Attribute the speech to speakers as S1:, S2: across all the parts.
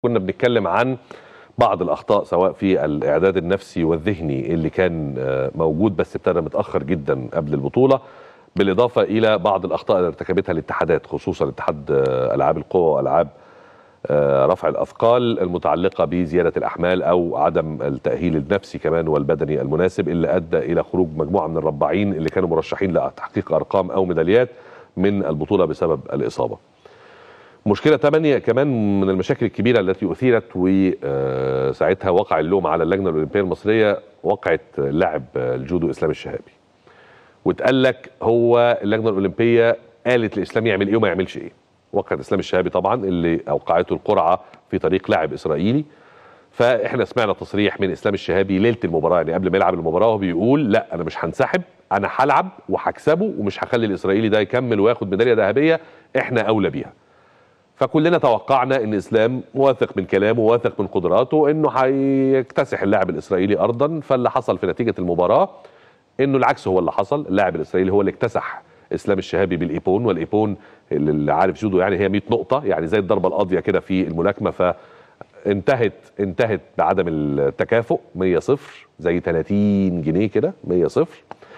S1: كنا بنتكلم عن بعض الاخطاء سواء في الاعداد النفسي والذهني اللي كان آه، موجود بس ابتدى متاخر جدا قبل البطوله بالاضافه الى بعض الاخطاء اللي ارتكبتها الاتحادات خصوصا اتحاد آه، العاب القوى والعاب آه، رفع الاثقال المتعلقه بزياده الاحمال او عدم التاهيل النفسي كمان والبدني المناسب اللي ادى الى خروج مجموعه من الرباعين اللي كانوا مرشحين لتحقيق ارقام او ميداليات من البطوله بسبب الاصابه. مشكله ثمانية كمان من المشاكل الكبيره التي اثيرت وساعتها وقع اللوم على اللجنه الاولمبيه المصريه وقعت لاعب الجودو اسلام الشهابي. واتقال لك هو اللجنه الاولمبيه قالت لاسلام يعمل ايه وما يعملش ايه. وقعت اسلام الشهابي طبعا اللي اوقعته القرعه في طريق لاعب اسرائيلي فاحنا سمعنا تصريح من اسلام الشهابي ليله المباراه يعني قبل ما يلعب المباراه وهو بيقول لا انا مش هنسحب انا هلعب وهكسبه ومش هخلي الاسرائيلي ده يكمل وياخد ميداليه ذهبيه احنا اولى بيها. فكلنا توقعنا ان اسلام واثق من كلامه واثق من قدراته انه هيكتسح اللاعب الاسرائيلي ارضا فاللي حصل في نتيجه المباراه انه العكس هو اللي حصل اللاعب الاسرائيلي هو اللي اكتسح اسلام الشهابي بالايبون والايبون اللي عارف جودو يعني هي 100 نقطه يعني زي الضربه القاضيه كده في الملاكمه فانتهت انتهت بعدم التكافؤ 100 صفر زي 30 جنيه كده 100 صفر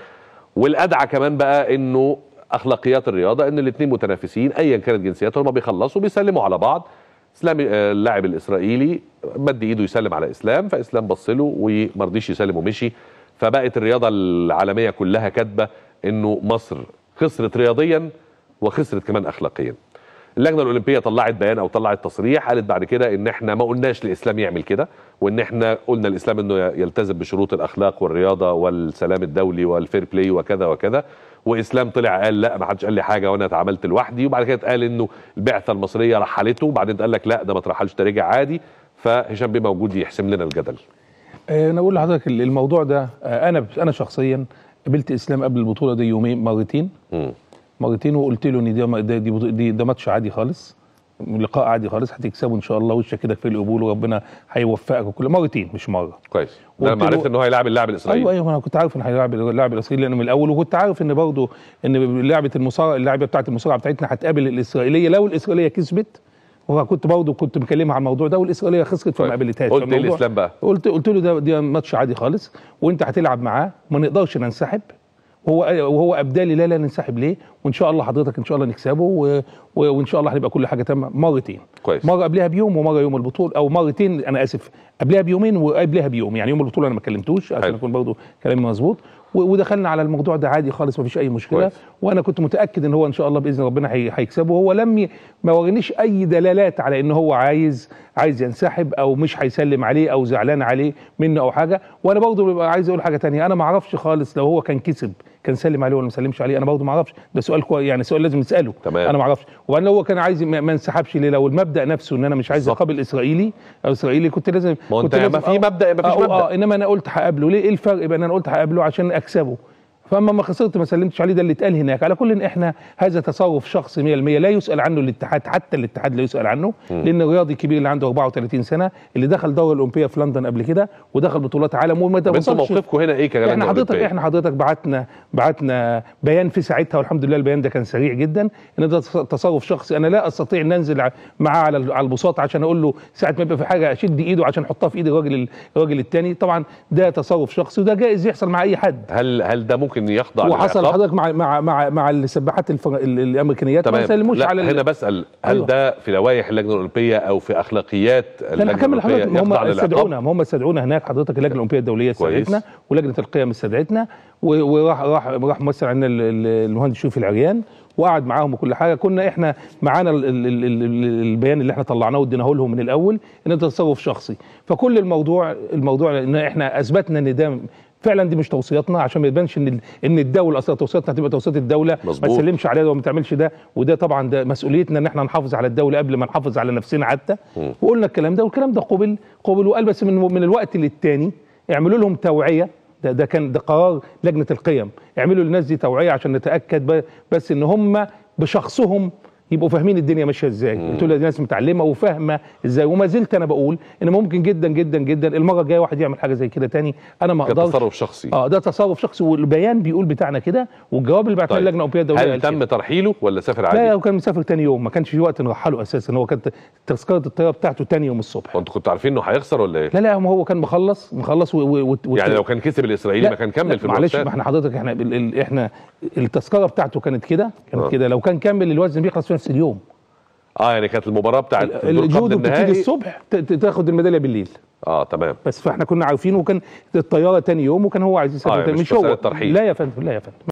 S1: والادعى كمان بقى انه اخلاقيات الرياضه ان الاثنين متنافسين ايا كانت جنسياتهم ما بيخلصوا بيسلموا على بعض اسلام آه، اللاعب الاسرائيلي مد ايده يسلم على اسلام فاسلام بص له وما رضيش يسلم ومشي فبقت الرياضه العالميه كلها كاتبه انه مصر خسرت رياضيا وخسرت كمان اخلاقيا اللجنه الاولمبيه طلعت بيان او طلعت تصريح قالت بعد كده ان احنا ما قلناش للاسلام يعمل كده وان احنا قلنا للاسلام انه يلتزم بشروط الاخلاق والرياضه والسلام الدولي والفير بلاي وكذا وكذا واسلام طلع قال لا ما حدش قال لي حاجه وانا اتعاملت لوحدي وبعد كده قال انه البعثه المصريه رحلته وبعدين قال لك لا ده ما ترحلش ده رجع عادي فهشام بيه موجود يحسم لنا الجدل
S2: آه، انا اقول لحضرتك ال- الموضوع ده آه، انا انا شخصيا قابلت اسلام قبل البطوله دي يومين مرتين
S1: مم.
S2: مرتين وقلت له ان دي ده دي, بطو- دي ده ماتش عادي خالص لقاء عادي خالص هتكسبه ان شاء الله وشك كده في القبول وربنا هيوفقك وكل مرتين مش مره
S1: كويس ده
S2: قلت
S1: لما
S2: له-
S1: عرفت ان هو هيلاعب اللاعب الاسرائيلي
S2: ايوه ايوه انا كنت عارف ان هيلاعب اللاعب الاسرائيلي لانه من الاول وكنت عارف ان برضه ان لعبه المصارعه اللعبه بتاعت المصارعه بتاعتنا هتقابل الاسرائيليه لو الاسرائيليه كسبت وكنت برضه كنت مكلمها على الموضوع ده والاسرائيليه خسرت فما
S1: كويس.
S2: قابلتهاش
S1: قلت ايه
S2: فالموضوع-
S1: لاسلام بقى
S2: قلت قلت له ده ده ماتش عادي خالص وانت هتلعب معاه ما نقدرش ننسحب وهو وهو ابدى لي لا لا ننسحب ليه وان شاء الله حضرتك ان شاء الله نكسبه و... و... وان شاء الله هنبقى كل حاجه تمام مرتين
S1: كويس.
S2: مره قبلها بيوم ومره يوم البطوله او مرتين انا اسف قبلها بيومين وقبلها بيوم يعني يوم البطوله انا ما كلمتوش عشان
S1: حلو.
S2: يكون برضه كلامي مظبوط و... ودخلنا على الموضوع ده عادي خالص ما فيش اي مشكله
S1: كويس.
S2: وانا كنت متاكد ان هو ان شاء الله باذن ربنا هي... هيكسبه وهو لم ي... ما ورينيش اي دلالات على ان هو عايز عايز ينسحب او مش هيسلم عليه او زعلان عليه منه او حاجه وانا برضه ببقى عايز اقول حاجه تانية انا ما اعرفش خالص لو هو كان كسب كان سلم عليه ولا ما سلمش عليه انا برضه ما اعرفش ده سؤال كويس يعني سؤال لازم نساله
S1: تمام.
S2: انا ما اعرفش وبعدين لو هو كان عايز ما ما انسحبش ليه لو المبدا نفسه ان انا مش عايز
S1: بالظبط.
S2: اقابل اسرائيلي او اسرائيلي كنت لازم
S1: ما هو
S2: كنت
S1: انت يا
S2: لازم
S1: ما في
S2: آه،
S1: مبدأ يا ما فيش
S2: آه،
S1: مبدأ.
S2: اه انما انا قلت هقابله ليه ايه الفرق بين انا قلت هقابله عشان اكسبه فاما ما خسرت ما سلمتش عليه ده اللي اتقال هناك على كل إن احنا هذا تصرف شخصي 100% لا يسال عنه الاتحاد حتى الاتحاد لا يسال عنه لان الرياضي الكبير اللي عنده 34 سنه اللي دخل دوره الاولمبيه في لندن قبل كده ودخل بطولات عالم وما
S1: طب انتوا
S2: وصلش
S1: موقفكم هنا ايه كلام
S2: احنا حضرتك احنا حضرتك بعتنا بعتنا بيان في ساعتها والحمد لله البيان ده كان سريع جدا ان ده تصرف شخصي انا لا استطيع ان انزل ع- معاه على ال- على البساط عشان اقول له ساعه ما يبقى في حاجه اشد ايده عشان احطها في ايد الراجل الراجل الثاني طبعا ده تصرف شخصي وده جائز يحصل مع اي حد
S1: هل هل ده ممكن يخضع
S2: وحصل
S1: للعقاب؟
S2: حضرتك مع مع مع مع السباحات الفر... ال- الامريكانيات ما
S1: تمام
S2: يسلموش
S1: لا
S2: على ال-
S1: هنا بسال هل
S2: أيوة.
S1: ده في لوائح اللجنه الاولمبيه او في اخلاقيات
S2: انا
S1: اللجنه
S2: هكمل
S1: الاولمبيه
S2: لحضرتك ما هم
S1: يخضع للعقاب
S2: استدعونا ما هم استدعونا هناك حضرتك اللجنه الاولمبيه الدوليه
S1: كويس.
S2: استدعتنا ولجنه القيم استدعتنا و- وراح راح راح ممثل عندنا ال- ال- المهندس شوفي العريان وقعد معاهم وكل حاجه كنا احنا معانا ال- ال- ال- ال- البيان اللي احنا طلعناه واديناه لهم من الاول ان ده تصرف شخصي فكل الموضوع الموضوع ان احنا اثبتنا ان ده فعلا دي مش توصياتنا عشان ما يبانش ان ال- ان الدوله اصلا توصياتنا هتبقى توصيات الدوله ما
S1: مظبوط.
S2: تسلمش عليها وما تعملش ده وده طبعا ده مسؤوليتنا ان احنا نحافظ على الدوله قبل ما نحافظ على نفسنا حتى وقلنا الكلام ده والكلام ده قبل قبل وقال بس من من الوقت للتاني اعملوا لهم توعيه ده ده كان ده قرار لجنه القيم اعملوا للناس دي توعيه عشان نتاكد ب- بس ان هم بشخصهم يبقوا فاهمين الدنيا ماشيه ازاي قلت له دي ناس متعلمه وفاهمه ازاي وما زلت انا بقول ان ممكن جدا جدا جدا المره الجايه واحد يعمل حاجه زي كده تاني انا ما اقدرش
S1: كتصرف شخصي
S2: اه ده تصرف شخصي والبيان بيقول بتاعنا كده والجواب اللي بعتها
S1: طيب.
S2: اللجنه الاوروبيه الدوليه
S1: هل
S2: قال كده.
S1: تم ترحيله ولا سافر
S2: لا
S1: عادي؟
S2: هو كان مسافر تاني يوم ما كانش في وقت نرحله اساسا هو كانت تذكره الطياره بتاعته تاني يوم الصبح
S1: وانتوا كنتوا عارفين انه هيخسر ولا ايه؟
S2: لا لا هو كان مخلص مخلص و و و
S1: يعني لو كان كسب الاسرائيلي
S2: لا،
S1: ما كان كمل
S2: لا،
S1: في
S2: معلش
S1: الوقت
S2: ما احنا حضرتك احنا ال ال احنا التذكره بتاعته كانت كده كانت
S1: آه.
S2: كده لو كان كمل الوزن بيخلص في نفس اليوم
S1: اه يعني كانت المباراه بتاعت دور قبل
S2: الجودو بتبتدي
S1: النهائي
S2: الصبح ت- ت- تاخد الميداليه بالليل
S1: اه تمام
S2: بس فاحنا كنا عارفين وكان الطياره تاني يوم وكان هو عايز يسافر
S1: آه،
S2: تاني
S1: مش
S2: مش هو
S1: مسألة ترحيل.
S2: لا يا فندم لا يا فندم